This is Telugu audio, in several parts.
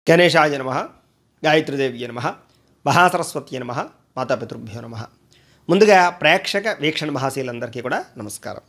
గణేశాయ నమ గాయత్రీదేవి నమ మహాసరస్వతి నమ మాతాపితృభ్యో నమ ముందుగా ప్రేక్షక వీక్షణ మహాశీలందరికీ కూడా నమస్కారం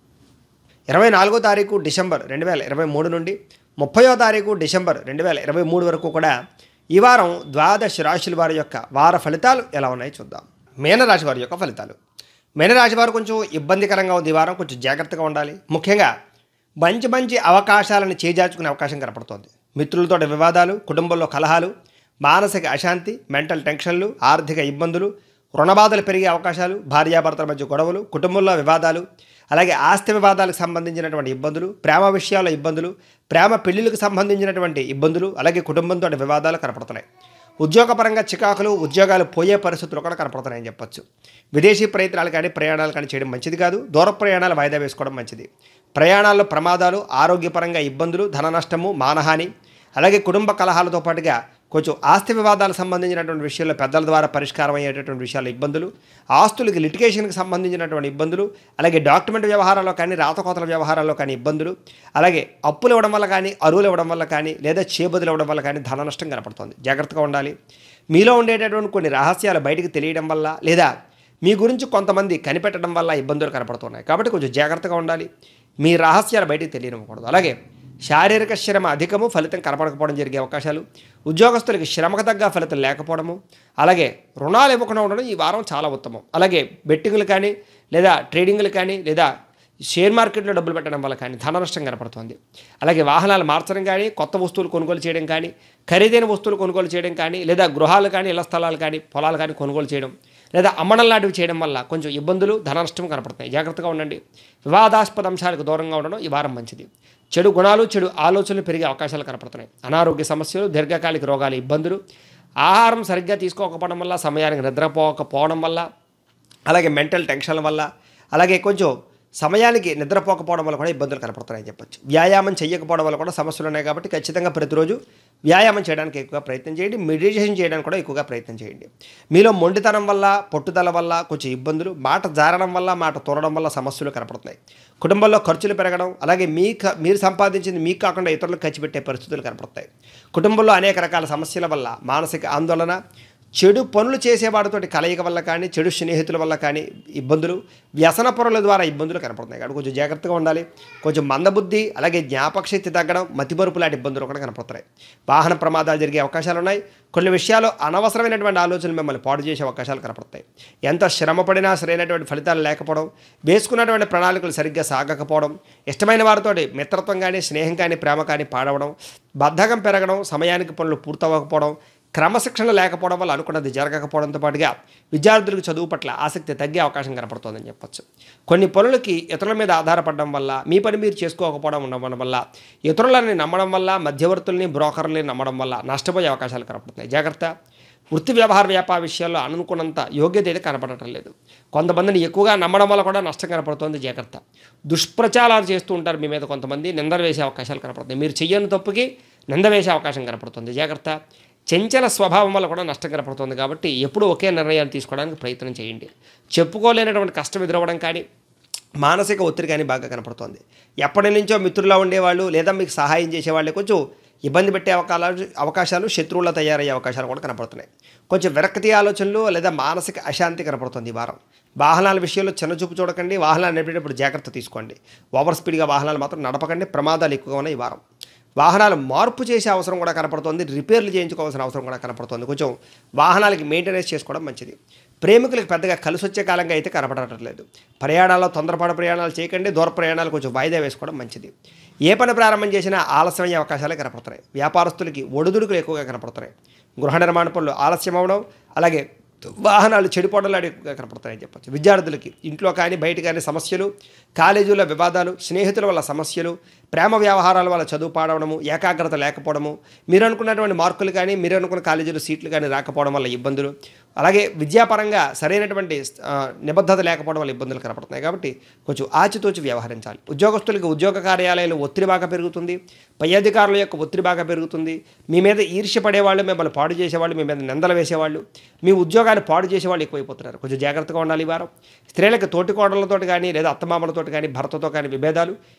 ఇరవై నాలుగో తారీఖు డిసెంబర్ రెండు వేల ఇరవై మూడు నుండి ముప్పయో తారీఖు డిసెంబర్ రెండు వేల ఇరవై మూడు వరకు కూడా ఈ వారం ద్వాదశ రాశుల వారి యొక్క వార ఫలితాలు ఎలా ఉన్నాయో చూద్దాం మీనరాశి వారి యొక్క ఫలితాలు మీనరాశి వారు కొంచెం ఇబ్బందికరంగా ఉంది ఈ వారం కొంచెం జాగ్రత్తగా ఉండాలి ముఖ్యంగా మంచి మంచి అవకాశాలను చేజార్చుకునే అవకాశం కనపడుతోంది మిత్రులతో వివాదాలు కుటుంబంలో కలహాలు మానసిక అశాంతి మెంటల్ టెన్షన్లు ఆర్థిక ఇబ్బందులు రుణబాధలు పెరిగే అవకాశాలు భార్యాభర్తల మధ్య గొడవలు కుటుంబంలో వివాదాలు అలాగే ఆస్తి వివాదాలకు సంబంధించినటువంటి ఇబ్బందులు ప్రేమ విషయాల ఇబ్బందులు ప్రేమ పెళ్లిలకు సంబంధించినటువంటి ఇబ్బందులు అలాగే కుటుంబంతో వివాదాలు కనపడుతున్నాయి ఉద్యోగపరంగా చికాకులు ఉద్యోగాలు పోయే పరిస్థితులు కూడా కనపడుతున్నాయని చెప్పొచ్చు విదేశీ ప్రయత్నాలు కానీ ప్రయాణాలు కానీ చేయడం మంచిది కాదు దూర ప్రయాణాలు వాయిదా వేసుకోవడం మంచిది ప్రయాణాల్లో ప్రమాదాలు ఆరోగ్యపరంగా ఇబ్బందులు ధన నష్టము మానహాని అలాగే కుటుంబ కలహాలతో పాటుగా కొంచెం ఆస్తి వివాదాలకు సంబంధించినటువంటి విషయాల్లో పెద్దల ద్వారా పరిష్కారం అయ్యేటటువంటి విషయాల ఇబ్బందులు ఆస్తులకి లిటిగేషన్కి సంబంధించినటువంటి ఇబ్బందులు అలాగే డాక్యుమెంట్ వ్యవహారాల్లో కానీ రాతకోతల వ్యవహారాల్లో కానీ ఇబ్బందులు అలాగే అప్పులు ఇవ్వడం వల్ల కానీ అరువులు ఇవ్వడం వల్ల కానీ లేదా చేబదులు ఇవ్వడం వల్ల కానీ ధన నష్టం కనపడుతుంది జాగ్రత్తగా ఉండాలి మీలో ఉండేటటువంటి కొన్ని రహస్యాలు బయటికి తెలియడం వల్ల లేదా మీ గురించి కొంతమంది కనిపెట్టడం వల్ల ఇబ్బందులు కనపడుతున్నాయి కాబట్టి కొంచెం జాగ్రత్తగా ఉండాలి మీ రహస్యాలు బయటికి తెలియనివ్వకూడదు అలాగే శారీరక శ్రమ అధికము ఫలితం కనపడకపోవడం జరిగే అవకాశాలు ఉద్యోగస్తులకి శ్రమకు తగ్గ ఫలితం లేకపోవడము అలాగే రుణాలు ఇవ్వకుండా ఉండడం ఈ వారం చాలా ఉత్తమం అలాగే బెట్టింగ్లు కానీ లేదా ట్రేడింగ్లు కానీ లేదా షేర్ మార్కెట్లో డబ్బులు పెట్టడం వల్ల కానీ ధన నష్టం కనపడుతుంది అలాగే వాహనాలు మార్చడం కానీ కొత్త వస్తువులు కొనుగోలు చేయడం కానీ ఖరీదైన వస్తువులు కొనుగోలు చేయడం కానీ లేదా గృహాలు కానీ ఇళ్ల స్థలాలు కానీ పొలాలు కానీ కొనుగోలు చేయడం లేదా అమ్మడం లాంటివి చేయడం వల్ల కొంచెం ఇబ్బందులు ధన నష్టం కనపడుతున్నాయి జాగ్రత్తగా ఉండండి వివాదాస్పద అంశాలకు దూరంగా ఉండడం ఈ వారం మంచిది చెడు గుణాలు చెడు ఆలోచనలు పెరిగే అవకాశాలు కనపడుతున్నాయి అనారోగ్య సమస్యలు దీర్ఘకాలిక రోగాలు ఇబ్బందులు ఆహారం సరిగ్గా తీసుకోకపోవడం వల్ల సమయానికి నిద్రపోకపోవడం వల్ల అలాగే మెంటల్ టెన్షన్ల వల్ల అలాగే కొంచెం సమయానికి నిద్రపోకపోవడం వల్ల కూడా ఇబ్బందులు కనపడుతున్నాయని చెప్పొచ్చు వ్యాయామం చేయకపోవడం వల్ల కూడా సమస్యలు ఉన్నాయి కాబట్టి ఖచ్చితంగా ప్రతిరోజు వ్యాయామం చేయడానికి ఎక్కువగా ప్రయత్నం చేయండి మెడిటేషన్ చేయడానికి కూడా ఎక్కువగా ప్రయత్నం చేయండి మీలో మొండితనం వల్ల పట్టుదల వల్ల కొంచెం ఇబ్బందులు మాట జారడం వల్ల మాట తోరడం వల్ల సమస్యలు కనపడుతున్నాయి కుటుంబంలో ఖర్చులు పెరగడం అలాగే మీ క- మీరు సంపాదించింది మీకు కాకుండా ఇతరులకు ఖర్చు పెట్టే పరిస్థితులు కనపడతాయి కుటుంబంలో అనేక రకాల సమస్యల వల్ల మానసిక ఆందోళన చెడు పనులు చేసేవాడితోటి కలయిక వల్ల కానీ చెడు స్నేహితుల వల్ల కానీ ఇబ్బందులు వ్యసన పనుల ద్వారా ఇబ్బందులు కనపడుతున్నాయి కాబట్టి కొంచెం జాగ్రత్తగా ఉండాలి కొంచెం మందబుద్ధి అలాగే జ్ఞాపకశక్తి తగ్గడం మతిమరుపు లాంటి ఇబ్బందులు కూడా కనపడుతున్నాయి వాహన ప్రమాదాలు జరిగే అవకాశాలు ఉన్నాయి కొన్ని విషయాలు అనవసరమైనటువంటి ఆలోచనలు మిమ్మల్ని పాడు చేసే అవకాశాలు కనపడతాయి ఎంత శ్రమపడినా సరైనటువంటి ఫలితాలు లేకపోవడం వేసుకున్నటువంటి ప్రణాళికలు సరిగ్గా సాగకపోవడం ఇష్టమైన వారితోటి మిత్రత్వం కానీ స్నేహం కానీ ప్రేమ కానీ పాడవడం బద్ధకం పెరగడం సమయానికి పనులు పూర్తవ్వకపోవడం క్రమశిక్షణ లేకపోవడం వల్ల అనుకున్నది జరగకపోవడంతో పాటుగా విద్యార్థులకు చదువు పట్ల ఆసక్తి తగ్గే అవకాశం కనపడుతోందని చెప్పొచ్చు కొన్ని పనులకి ఇతరుల మీద ఆధారపడడం వల్ల మీ పని మీరు చేసుకోకపోవడం ఉండడం వల్ల ఇతరులని నమ్మడం వల్ల మధ్యవర్తుల్ని బ్రోకర్లని నమ్మడం వల్ల నష్టపోయే అవకాశాలు కనపడుతున్నాయి జాగ్రత్త వృత్తి వ్యవహార వ్యాపార విషయాల్లో అనుకున్నంత యోగ్యత అయితే కనపడటం లేదు కొంతమందిని ఎక్కువగా నమ్మడం వల్ల కూడా నష్టం కనపడుతోంది జాగ్రత్త దుష్ప్రచారాలు చేస్తూ ఉంటారు మీ మీద కొంతమంది నిందలు వేసే అవకాశాలు కనపడుతుంది మీరు చెయ్యని తప్పుకి నింద వేసే అవకాశం కనపడుతుంది జాగ్రత్త చంచల స్వభావం వల్ల కూడా నష్టం కనపడుతుంది కాబట్టి ఎప్పుడూ ఒకే నిర్ణయాలు తీసుకోవడానికి ప్రయత్నం చేయండి చెప్పుకోలేనటువంటి కష్టం ఎదురవ్వడం కానీ మానసిక ఒత్తిడి కానీ బాగా కనపడుతోంది ఎప్పటి నుంచో మిత్రులా ఉండేవాళ్ళు లేదా మీకు సహాయం చేసేవాళ్ళు కొంచెం ఇబ్బంది పెట్టే అవకాశాలు అవకాశాలు శత్రువుల తయారయ్యే అవకాశాలు కూడా కనపడుతున్నాయి కొంచెం విరక్తి ఆలోచనలు లేదా మానసిక అశాంతి కనపడుతుంది ఈ వారం వాహనాల విషయంలో చిన్న చూపు చూడకండి వాహనాలు నడిపేటప్పుడు జాగ్రత్త తీసుకోండి ఓవర్ స్పీడ్గా వాహనాలు మాత్రం నడపకండి ప్రమాదాలు ఎక్కువగా ఉన్నాయి ఈ వారం వాహనాలు మార్పు చేసే అవసరం కూడా కనపడుతుంది రిపేర్లు చేయించుకోవాల్సిన అవసరం కూడా కనపడుతుంది కొంచెం వాహనాలకి మెయింటెనెన్స్ చేసుకోవడం మంచిది ప్రేమికులకు పెద్దగా కలిసి వచ్చే కాలంగా అయితే కనపడట్లేదు ప్రయాణాల్లో తొందరపాటు ప్రయాణాలు చేయకండి దూర ప్రయాణాలు కొంచెం వాయిదా వేసుకోవడం మంచిది ఏ పని ప్రారంభం చేసినా ఆలస్యమయ్యే అవకాశాలే కనపడుతున్నాయి వ్యాపారస్తులకి ఒడిదుడుకులు ఎక్కువగా కనపడుతున్నాయి గృహ నిర్మాణ పనులు ఆలస్యం అవడం అలాగే వాహనాలు చెడిపోవడం లాంటివి ఎక్కువగా కనపడుతున్నాయని చెప్పచ్చు విద్యార్థులకి ఇంట్లో కానీ బయట కానీ సమస్యలు కాలేజీల వివాదాలు స్నేహితుల వల్ల సమస్యలు ప్రేమ వ్యవహారాల వల్ల చదువు పాడవడము ఏకాగ్రత లేకపోవడము మీరు అనుకున్నటువంటి మార్కులు కానీ మీరు అనుకున్న కాలేజీలో సీట్లు కానీ రాకపోవడం వల్ల ఇబ్బందులు అలాగే విద్యాపరంగా సరైనటువంటి ఆ, నిబద్ధత లేకపోవడం వల్ల ఇబ్బందులు కనపడుతున్నాయి కాబట్టి కొంచెం ఆచితూచి వ్యవహరించాలి ఉద్యోగస్తులకి ఉద్యోగ కార్యాలయాలు ఒత్తిడి బాగా పెరుగుతుంది పై అధికారుల యొక్క ఒత్తిడి బాగా పెరుగుతుంది మీ మీద ఈర్ష్య పడేవాళ్ళు మిమ్మల్ని పాడు చేసేవాళ్ళు మీ మీద నిందలు వేసేవాళ్ళు మీ ఉద్యోగాన్ని పాడు చేసేవాళ్ళు ఎక్కువైపోతున్నారు కొంచెం జాగ్రత్తగా ఉండాలి ఈ వారం స్త్రీలకు తోటి కోడలతో కానీ లేదా అత్తమామలతో కానీ భర్తతో కానీ విభేదాలు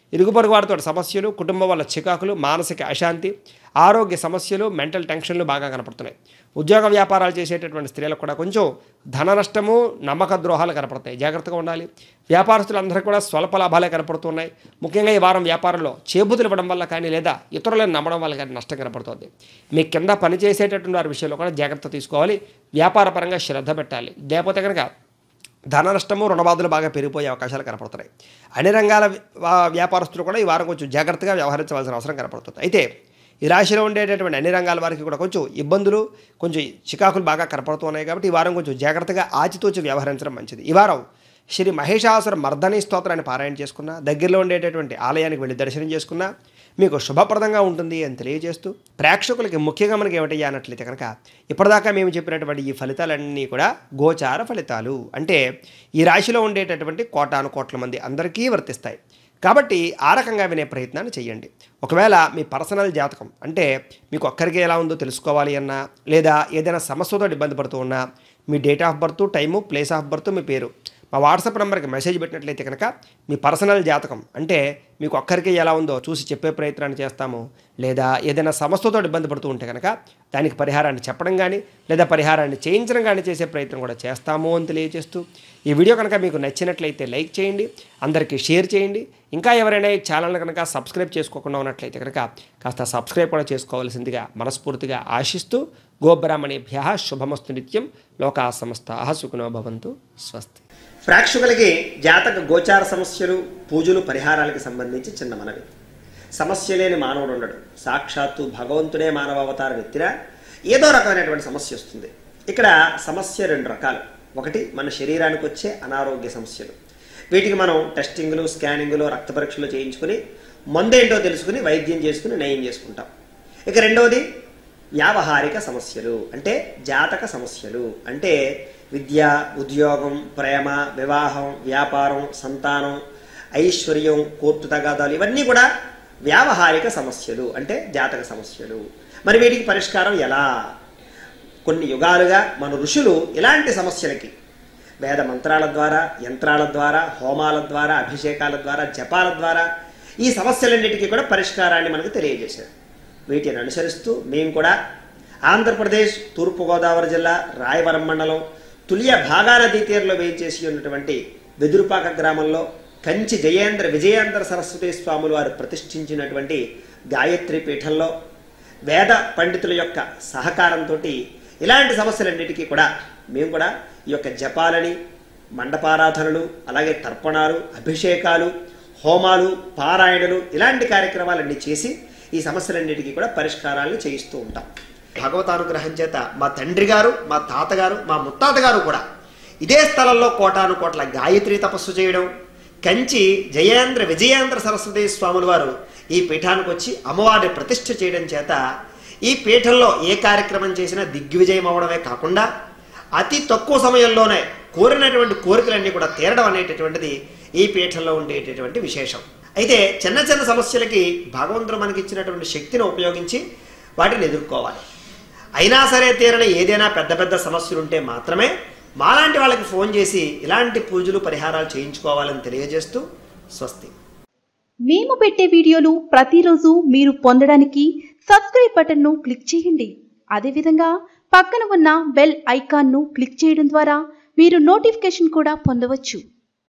ఇరుగు పొరుగు వారితో సమస్యలు కుటుంబం వల్ల చికాకులు మానసిక అశాంతి ఆరోగ్య సమస్యలు మెంటల్ టెన్షన్లు బాగా కనపడుతున్నాయి ఉద్యోగ వ్యాపారాలు చేసేటటువంటి స్త్రీలకు కూడా కొంచెం ధన నష్టము నమ్మక ద్రోహాలు కనపడతాయి జాగ్రత్తగా ఉండాలి వ్యాపారస్తులందరూ కూడా స్వల్ప లాభాలే కనపడుతున్నాయి ముఖ్యంగా ఈ వారం వ్యాపారంలో చేబుతులు ఇవ్వడం వల్ల కానీ లేదా ఇతరులను నమ్మడం వల్ల కానీ నష్టం కనపడుతుంది మీ కింద పనిచేసేటటువంటి వారి విషయంలో కూడా జాగ్రత్త తీసుకోవాలి వ్యాపారపరంగా శ్రద్ధ పెట్టాలి లేకపోతే కనుక ధన నష్టము రుణబాధలు బాగా పెరిగిపోయే అవకాశాలు కనపడుతున్నాయి అన్ని రంగాల వా- వ్యాపారస్తులు కూడా ఈ వారం కొంచెం జాగ్రత్తగా వ్యవహరించవలసిన అవసరం కనపడుతుంది అయితే ఈ రాశిలో ఉండేటటువంటి అన్ని రంగాల వారికి కూడా కొంచెం ఇబ్బందులు కొంచెం చికాకులు బాగా కనపడుతున్నాయి కాబట్టి ఈ వారం కొంచెం జాగ్రత్తగా ఆచితూచి వ్యవహరించడం మంచిది ఈ వారం శ్రీ మహేషాసుర మర్దని స్తోత్రాన్ని పారాయణ చేసుకున్నా దగ్గరలో ఉండేటటువంటి ఆలయానికి వెళ్ళి దర్శనం చేసుకున్నా మీకు శుభప్రదంగా ఉంటుంది అని తెలియజేస్తూ ప్రేక్షకులకి ముఖ్యంగా మనకి ఏమిటయ్యా అన్నట్లయితే కనుక ఇప్పటిదాకా మేము చెప్పినటువంటి ఈ ఫలితాలన్నీ కూడా గోచార ఫలితాలు అంటే ఈ రాశిలో ఉండేటటువంటి కోటాను కోట్ల మంది అందరికీ వర్తిస్తాయి కాబట్టి ఆ రకంగా వినే ప్రయత్నాన్ని చేయండి ఒకవేళ మీ పర్సనల్ జాతకం అంటే మీకు ఒక్కరికి ఎలా ఉందో తెలుసుకోవాలి అన్నా లేదా ఏదైనా సమస్యతో ఇబ్బంది పడుతూ ఉన్నా మీ date of birth time place of birth మీ పేరు మా వాట్సాప్ నెంబర్కి మెసేజ్ పెట్టినట్లయితే కనుక మీ పర్సనల్ జాతకం అంటే మీకు ఒక్కరికి ఎలా ఉందో చూసి చెప్పే ప్రయత్నాన్ని చేస్తాము లేదా ఏదైనా సమస్యతో ఇబ్బంది పడుతూ ఉంటే కనుక దానికి పరిహారాన్ని చెప్పడం కానీ లేదా పరిహారాన్ని చేయించడం కానీ చేసే ప్రయత్నం కూడా చేస్తాము అని తెలియజేస్తూ ఈ వీడియో కనుక మీకు నచ్చినట్లయితే లైక్ చేయండి అందరికీ షేర్ చేయండి ఇంకా ఎవరైనా ఈ ఛానల్ కనుక సబ్స్క్రైబ్ చేసుకోకుండా ఉన్నట్లయితే కనుక కాస్త సబ్స్క్రైబ్ కూడా చేసుకోవాల్సిందిగా మనస్ఫూర్తిగా ఆశిస్తూ గోబ్రాహ్మణేభ్య శుభమస్తు నిత్యం లోకా సమస్త సుఖినో భవంతు స్వస్తి ప్రేక్షకులకి జాతక గోచార సమస్యలు పూజలు పరిహారాలకు సంబంధించి చిన్న మనవి సమస్య లేని మానవుడు ఉండడు సాక్షాత్తు భగవంతుడే మానవ అవతారం ఎత్తినా ఏదో రకమైనటువంటి సమస్య వస్తుంది ఇక్కడ సమస్య రెండు రకాలు ఒకటి మన శరీరానికి వచ్చే అనారోగ్య సమస్యలు వీటికి మనం టెస్టింగ్లు స్కానింగ్లు రక్త పరీక్షలు చేయించుకుని మందేంటో తెలుసుకుని వైద్యం చేసుకుని నయం చేసుకుంటాం ఇక రెండవది వ్యావహారిక సమస్యలు అంటే జాతక సమస్యలు అంటే విద్య ఉద్యోగం ప్రేమ వివాహం వ్యాపారం సంతానం ఐశ్వర్యం కోర్టు తగాదాలు ఇవన్నీ కూడా వ్యావహారిక సమస్యలు అంటే జాతక సమస్యలు మరి వీటికి పరిష్కారం ఎలా కొన్ని యుగాలుగా మన ఋషులు ఇలాంటి సమస్యలకి వేద మంత్రాల ద్వారా యంత్రాల ద్వారా హోమాల ద్వారా అభిషేకాల ద్వారా జపాల ద్వారా ఈ సమస్యలన్నిటికీ కూడా పరిష్కారాన్ని మనకు తెలియజేశారు వీటిని అనుసరిస్తూ మేము కూడా ఆంధ్రప్రదేశ్ తూర్పుగోదావరి జిల్లా రాయవరం మండలం తులియ భాగా నదీ తీరంలో వేయించేసి ఉన్నటువంటి వెదురుపాక గ్రామంలో కంచి జయేంద్ర విజయేంద్ర సరస్వతి స్వాములు వారు ప్రతిష్ఠించినటువంటి గాయత్రి పీఠంలో వేద పండితుల యొక్క సహకారంతో ఇలాంటి సమస్యలన్నిటికీ కూడా మేము కూడా ఈ యొక్క జపాలని మండపారాధనలు అలాగే తర్పణాలు అభిషేకాలు హోమాలు పారాయణలు ఇలాంటి కార్యక్రమాలన్నీ చేసి ఈ సమస్యలన్నిటికీ కూడా పరిష్కారాలను చేయిస్తూ ఉంటాం భగవతానుగ్రహం చేత మా తండ్రి గారు మా తాతగారు మా ముత్తాత గారు కూడా ఇదే స్థలంలో కోటాను కోట్ల గాయత్రి తపస్సు చేయడం కంచి జయేంద్ర విజయేంద్ర సరస్వతి స్వాముల వారు ఈ పీఠానికి వచ్చి అమ్మవారిని ప్రతిష్ఠ చేయడం చేత ఈ పీఠంలో ఏ కార్యక్రమం చేసినా దిగ్విజయం అవడమే కాకుండా అతి తక్కువ సమయంలోనే కోరినటువంటి కోరికలన్నీ కూడా తీరడం అనేటటువంటిది ఈ పీఠంలో ఉండేటటువంటి విశేషం అయితే చిన్న చిన్న సమస్యలకి భగవంతుడు మనకి ఇచ్చినటువంటి శక్తిని ఉపయోగించి వాటిని ఎదుర్కోవాలి అయినా సరే తీరని ఏదైనా పెద్ద పెద్ద సమస్యలు ఉంటే మాత్రమే మాలాంటి వాళ్ళకి ఫోన్ చేసి ఇలాంటి పూజలు పరిహారాలు చేయించుకోవాలని తెలియజేస్తూ స్వస్తి మేము పెట్టే వీడియోలు ప్రతిరోజు మీరు పొందడానికి సబ్స్క్రైబ్ బటన్ను క్లిక్ చేయండి అదేవిధంగా పక్కన ఉన్న బెల్ ఐకాన్ను క్లిక్ చేయడం ద్వారా మీరు నోటిఫికేషన్ కూడా పొందవచ్చు